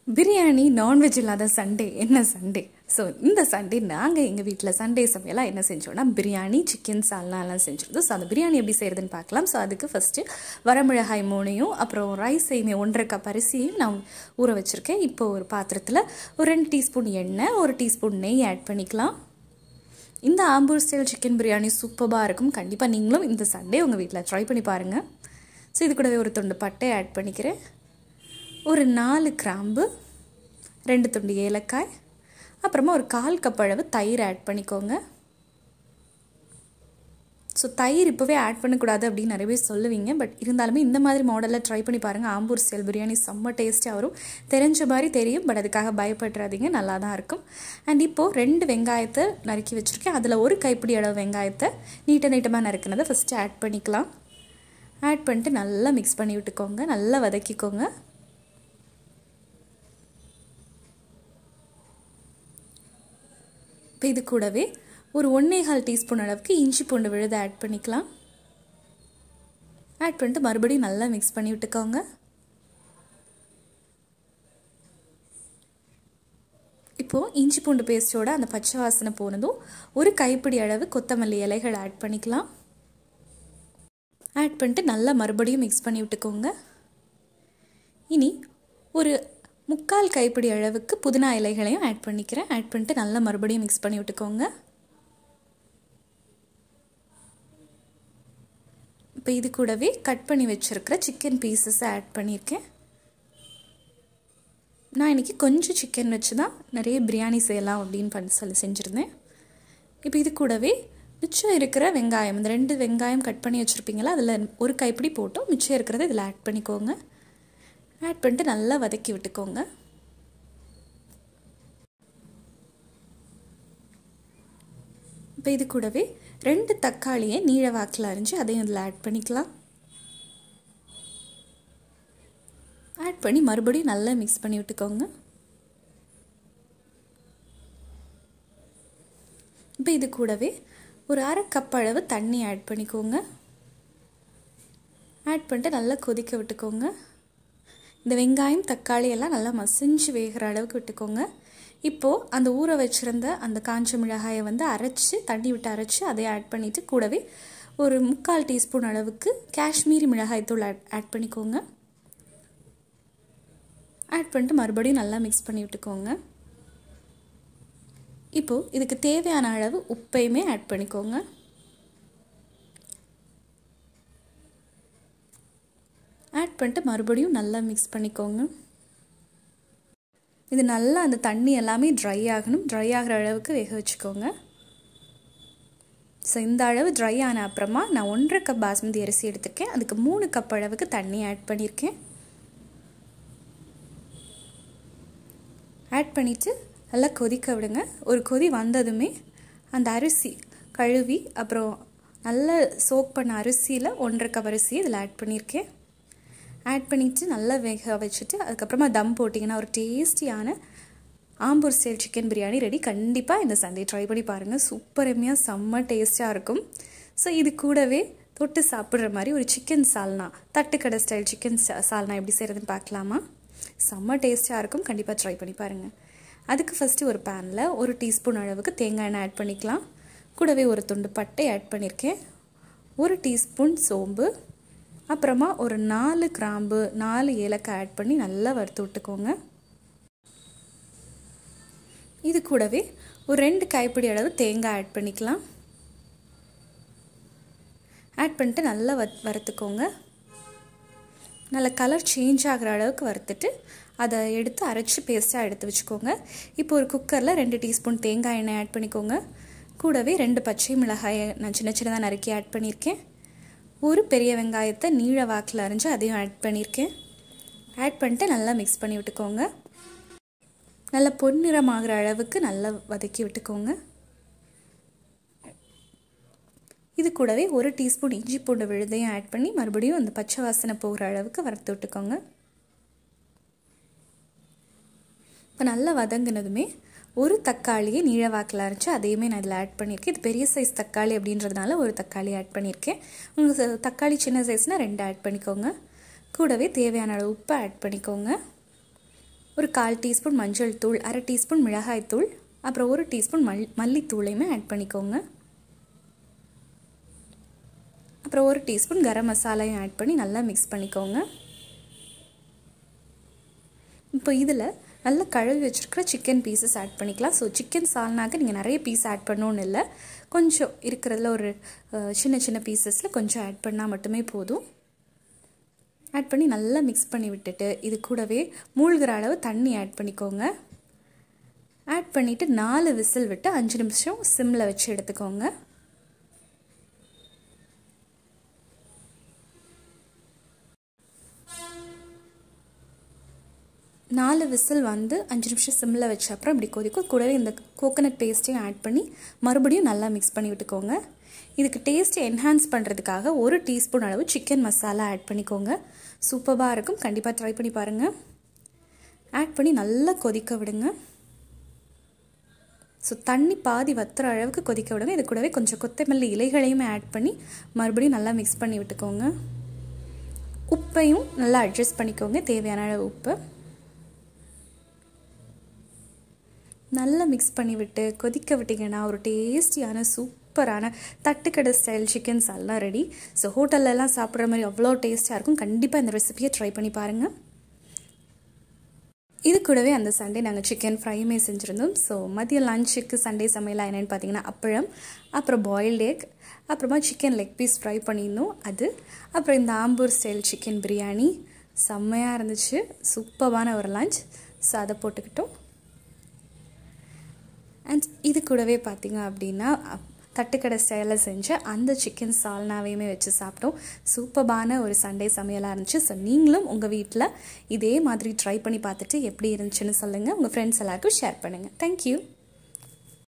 biryani non veg இல்லாத Sunday என்ன Sunday so இந்த சண்டே நாங்கள் எங்கள் வீட்டில் சண்டே சமையலாக என்ன செஞ்சோம்னா பிரியாணி சிக்கன் சால்னாலாம் செஞ்சுருந்தோம் ஸோ அந்த பிரியாணி எப்படி செய்கிறதுன்னு பார்க்கலாம் ஸோ அதுக்கு ஃபஸ்ட்டு வரமிளகாய் மூணையும் அப்புறம் ரைஸையுமே ஒன்றரை கப் அரிசியும் நான் ஊற வச்சுருக்கேன் இப்போ ஒரு பாத்திரத்தில் ஒரு ரெண்டு டீஸ்பூன் எண்ணெய் ஒரு டீஸ்பூன் நெய் ஆட் பண்ணிக்கலாம் இந்த ஆம்பூர் ஸ்டைல் சிக்கன் பிரியாணி சூப்பராக இருக்கும் கண்டிப்பாக நீங்களும் இந்த சண்டே உங்கள் வீட்டில் ட்ரை பண்ணி பாருங்கள் ஸோ இது கூடவே ஒரு துண்டு பட்டை ஆட் பண்ணிக்கிறேன் ஒரு நாலு கிராம்பு ரெண்டு துண்டு ஏலக்காய் அப்புறமா ஒரு கால் கப் அளவு தயிர் ஆட் பண்ணிக்கோங்க ஸோ தயிர் இப்போவே ஆட் பண்ணக்கூடாது அப்படின்னு நிறைய பேர் சொல்லுவீங்க பட் இருந்தாலுமே இந்த மாதிரி மாடலில் ட்ரை பண்ணி பாருங்கள் ஆம்பூர் ஸ்டைல் பிரியாணி செம்ம டேஸ்ட்டாக வரும் தெரிஞ்ச மாதிரி தெரியும் பட் அதுக்காக பயப்படுறாதீங்க நல்லா தான் இருக்கும் அண்ட் இப்போது ரெண்டு வெங்காயத்தை நறுக்கி வச்சுருக்கேன் அதில் ஒரு கைப்பிடி அளவு வெங்காயத்தை நீட்ட நீட்டமாக நறுக்கினதை ஃபஸ்ட்டு ஆட் பண்ணிக்கலாம் ஆட் பண்ணிட்டு நல்லா மிக்ஸ் பண்ணி விட்டுக்கோங்க நல்லா வதக்கிக்கோங்க இப்போ இது கூடவே ஒரு ஒன்றேகால் டீஸ்பூன் அளவுக்கு இஞ்சி பூண்டு விழுதை ஆட் பண்ணிக்கலாம் ஆட் பண்ணிட்டு மறுபடியும் நல்லா மிக்ஸ் பண்ணி விட்டுக்கோங்க இப்போது இஞ்சி பூண்டு பேஸ்ட்டோட அந்த பச்சை வாசனை போனதும் ஒரு கைப்பிடி அளவு கொத்தமல்லி இலைகள் ஆட் பண்ணிக்கலாம் ஆட் பண்ணிட்டு நல்லா மறுபடியும் மிக்ஸ் பண்ணி விட்டுக்கோங்க இனி ஒரு முக்கால் கைப்பிடி அளவுக்கு புதினா இலைகளையும் ஆட் பண்ணிக்கிறேன் ஆட் பண்ணிட்டு நல்லா மறுபடியும் மிக்ஸ் பண்ணி விட்டுக்கோங்க இப்போ இது கூடவே கட் பண்ணி வச்சுருக்கிற சிக்கன் பீசஸை ஆட் பண்ணியிருக்கேன் நான் இன்றைக்கி கொஞ்சம் சிக்கன் வச்சு தான் நிறைய பிரியாணி செய்யலாம் அப்படின்னு பண்ணி சொல்லி செஞ்சுருந்தேன் இப்போ இது கூடவே மிச்சம் இருக்கிற வெங்காயம் இந்த ரெண்டு வெங்காயம் கட் பண்ணி வச்சுருப்பீங்களா அதில் ஒரு கைப்பிடி போட்டோம் மிச்சம் இருக்கிறத இதில் ஆட் பண்ணிக்கோங்க ஆட் பண்ணிட்டு நல்லா வதக்கி விட்டுக்கோங்க இப்போ இது கூடவே ரெண்டு தக்காளியை நீழ வாக்கில் அரிஞ்சு அதையும் இதில் ஆட் பண்ணிக்கலாம் ஆட் பண்ணி மறுபடியும் நல்லா மிக்ஸ் பண்ணி விட்டுக்கோங்க இப்போ இது கூடவே ஒரு அரை கப் அளவு தண்ணி ஆட் பண்ணிக்கோங்க ஆட் பண்ணிட்டு நல்லா கொதிக்க விட்டுக்கோங்க இந்த வெங்காயம் தக்காளி எல்லாம் நல்லா மசிஞ்சு வேகிற அளவுக்கு விட்டுக்கோங்க இப்போது அந்த ஊற வச்சுருந்த அந்த காஞ்ச மிளகாயை வந்து அரைச்சி தண்ணி விட்டு அரைச்சி அதை ஆட் பண்ணிவிட்டு கூடவே ஒரு முக்கால் டீஸ்பூன் அளவுக்கு காஷ்மீரி மிளகாய் தூள் ஆட் ஆட் பண்ணிக்கோங்க ஆட் பண்ணிட்டு மறுபடியும் நல்லா மிக்ஸ் பண்ணி விட்டுக்கோங்க இப்போது இதுக்கு தேவையான அளவு உப்பையுமே ஆட் பண்ணிக்கோங்க ஆட் பண்ணிட்டு மறுபடியும் நல்லா மிக்ஸ் பண்ணிக்கோங்க இது நல்லா அந்த தண்ணி எல்லாமே ட்ரை ஆகணும் ட்ரை ஆகிற அளவுக்கு வேக வச்சுக்கோங்க ஸோ இந்த அளவு ட்ரை ஆன அப்புறமா நான் ஒன்றரை கப் பாஸ்மதி அரிசி எடுத்திருக்கேன் அதுக்கு மூணு கப் அளவுக்கு தண்ணி ஆட் பண்ணியிருக்கேன் ஆட் பண்ணிவிட்டு நல்லா கொதிக்க விடுங்க ஒரு கொதி வந்ததுமே அந்த அரிசி கழுவி அப்புறம் நல்ல சோக் பண்ண அரிசியில் ஒன்றரை கப் அரிசி இதில் ஆட் பண்ணியிருக்கேன் ஆட் பண்ணிவிட்டு நல்லா வேக வச்சுட்டு அதுக்கப்புறமா தம் போட்டிங்கன்னா ஒரு டேஸ்டியான Ambur style chicken biryani ready கண்டிப்பாக இந்த சண்டே ட்ரை பண்ணி பாருங்கள் சூப்பரமையாக செம்ம டேஸ்ட்டாக இருக்கும் ஸோ இது கூடவே தொட்டு சாப்பிட்ற மாதிரி ஒரு சிக்கன் சால்னா தட்டுக்கடை ஸ்டைல் சிக்கன் சால்னா எப்படி செய்கிறதுன்னு பார்க்கலாமா செம்ம டேஸ்ட்டாக இருக்கும் கண்டிப்பாக ட்ரை பண்ணி பாருங்கள் அதுக்கு ஃபஸ்ட்டு ஒரு பேனில் ஒரு டீஸ்பூன் அளவுக்கு தேங்காய் எண்ணெய் ஆட் பண்ணிக்கலாம் கூடவே ஒரு துண்டு பட்டை ஆட் பண்ணியிருக்கேன் ஒரு டீஸ்பூன் சோம்பு அப்புறமா ஒரு நாலு கிராம்பு நாலு ஏலக்காய் ஆட் பண்ணி நல்லா வறுத்து விட்டுக்கோங்க இது கூடவே ஒரு ரெண்டு கைப்பிடி அளவு தேங்காய் ஆட் பண்ணிக்கலாம் ஆட் பண்ணிட்டு நல்லா வ வறுத்துக்கோங்க நல்ல கலர் சேஞ்ச் ஆகிற அளவுக்கு வறுத்துட்டு அதை எடுத்து அரைச்சி பேஸ்ட்டாக எடுத்து வச்சுக்கோங்க இப்போ ஒரு குக்கரில் ரெண்டு டீஸ்பூன் தேங்காய் எண்ணெய் ஆட் பண்ணிக்கோங்க கூடவே ரெண்டு பச்சை மிளகாயை நான் சின்ன சின்னதாக நறுக்கி ஆட் பண்ணியிருக்கேன் ஒரு பெரிய வெங்காயத்தை நீள வாக்கில் அரைஞ்சு அதையும் ஆட் பண்ணியிருக்கேன் ஆட் பண்ணிட்டு நல்லா மிக்ஸ் பண்ணி விட்டுக்கோங்க நல்லா பொன்னிறமாகிற அளவுக்கு நல்லா வதக்கி விட்டுக்கோங்க இது கூடவே ஒரு டீஸ்பூன் இஞ்சி பூண்டு விழுதையும் ஆட் பண்ணி மறுபடியும் அந்த பச்சை வாசனை போகிற அளவுக்கு வறுத்து விட்டுக்கோங்க இப்போ நல்லா வதங்கினதுமே ஒரு தக்காளியை நீளவாக்கில் அரைச்சி அதையுமே நான் இதில் ஆட் பண்ணியிருக்கேன் இது பெரிய சைஸ் தக்காளி அப்படின்றதுனால ஒரு தக்காளி ஆட் பண்ணியிருக்கேன் உங்கள் தக்காளி சின்ன சைஸ்னால் ரெண்டு ஆட் பண்ணிக்கோங்க கூடவே தேவையான அளவு உப்பு ஆட் பண்ணிக்கோங்க ஒரு கால் டீஸ்பூன் மஞ்சள் தூள் அரை டீஸ்பூன் மிளகாய் தூள் அப்புறம் ஒரு டீஸ்பூன் மல் மல்லித்தூளையுமே ஆட் பண்ணிக்கோங்க அப்புறம் ஒரு டீஸ்பூன் கரம் மசாலையும் ஆட் பண்ணி நல்லா மிக்ஸ் பண்ணிக்கோங்க இப்போ இதில் நல்லா கழுவி வச்சுருக்கிற சிக்கன் பீசஸ் ஆட் பண்ணிக்கலாம் ஸோ சிக்கன் சால்னாக்க நீங்கள் நிறைய பீஸ் ஆட் பண்ணணுன்னு இல்லை கொஞ்சம் இருக்கிறதுல ஒரு சின்ன சின்ன பீசஸில் கொஞ்சம் ஆட் பண்ணால் மட்டுமே போதும் ஆட் பண்ணி நல்லா மிக்ஸ் பண்ணி விட்டுட்டு இது கூடவே மூழ்கிற அளவு தண்ணி ஆட் பண்ணிக்கோங்க ஆட் பண்ணிவிட்டு நாலு விசில் விட்டு அஞ்சு நிமிஷம் சிம்மில் வச்சு எடுத்துக்கோங்க நாலு விசில் வந்து அஞ்சு நிமிஷம் சிம்மில் வச்ச அப்புறம் இப்படி கொதிக்கும் கூடவே இந்த கோகனட் பேஸ்ட்டையும் ஆட் பண்ணி மறுபடியும் நல்லா மிக்ஸ் பண்ணி விட்டுக்கோங்க இதுக்கு டேஸ்ட்டை என்ஹான்ஸ் பண்ணுறதுக்காக ஒரு டீஸ்பூன் அளவு சிக்கன் மசாலா ஆட் பண்ணிக்கோங்க சூப்பராக இருக்கும் கண்டிப்பாக ட்ரை பண்ணி பாருங்கள் ஆட் பண்ணி நல்லா கொதிக்க விடுங்க ஸோ தண்ணி பாதி வத்துற அளவுக்கு கொதிக்க விடுங்க இது கூடவே கொஞ்சம் கொத்தமல்லி இலைகளையுமே ஆட் பண்ணி மறுபடியும் நல்லா மிக்ஸ் பண்ணி விட்டுக்கோங்க உப்பையும் நல்லா அட்ஜஸ்ட் பண்ணிக்கோங்க தேவையான அளவு உப்பு நல்லா மிக்ஸ் பண்ணி விட்டு கொதிக்க விட்டிங்கன்னா ஒரு டேஸ்டியான சூப்பரான தட்டுக்கடை ஸ்டைல் சிக்கன் சால்லாம் ரெடி ஸோ ஹோட்டல்லலாம் சாப்பிட்ற மாதிரி அவ்வளோ டேஸ்ட்டாக இருக்கும் கண்டிப்பாக இந்த ரெசிபியை ட்ரை பண்ணி பாருங்கள் இது கூடவே அந்த சண்டே நாங்கள் சிக்கன் ஃப்ரையுமே செஞ்சுருந்தோம் ஸோ மதிய லஞ்சுக்கு சண்டே சமையலாக என்னென்னு பார்த்தீங்கன்னா அப்பளம் அப்புறம் பாயில்டு எக் அப்புறமா சிக்கன் லெக் பீஸ் ஃப்ரை பண்ணியிருந்தோம் அது அப்புறம் இந்த ஆம்பூர் ஸ்டைல் சிக்கன் பிரியாணி செம்மையாக இருந்துச்சு சூப்பரான ஒரு லஞ்ச் ஸோ அதை போட்டுக்கிட்டோம் அண்ட் இது கூடவே பார்த்திங்க அப்படின்னா தட்டுக்கடை ஸ்டைலில் செஞ்ச அந்த சிக்கன் சால்னாவையுமே வச்சு சாப்பிட்டோம் சூப்பரான ஒரு சண்டே சமையலாக இருந்துச்சு ஸோ நீங்களும் உங்கள் வீட்டில் இதே மாதிரி ட்ரை பண்ணி பார்த்துட்டு எப்படி இருந்துச்சுன்னு சொல்லுங்கள் உங்கள் ஃப்ரெண்ட்ஸ் எல்லாருக்கும் ஷேர் பண்ணுங்கள் தேங்க்யூ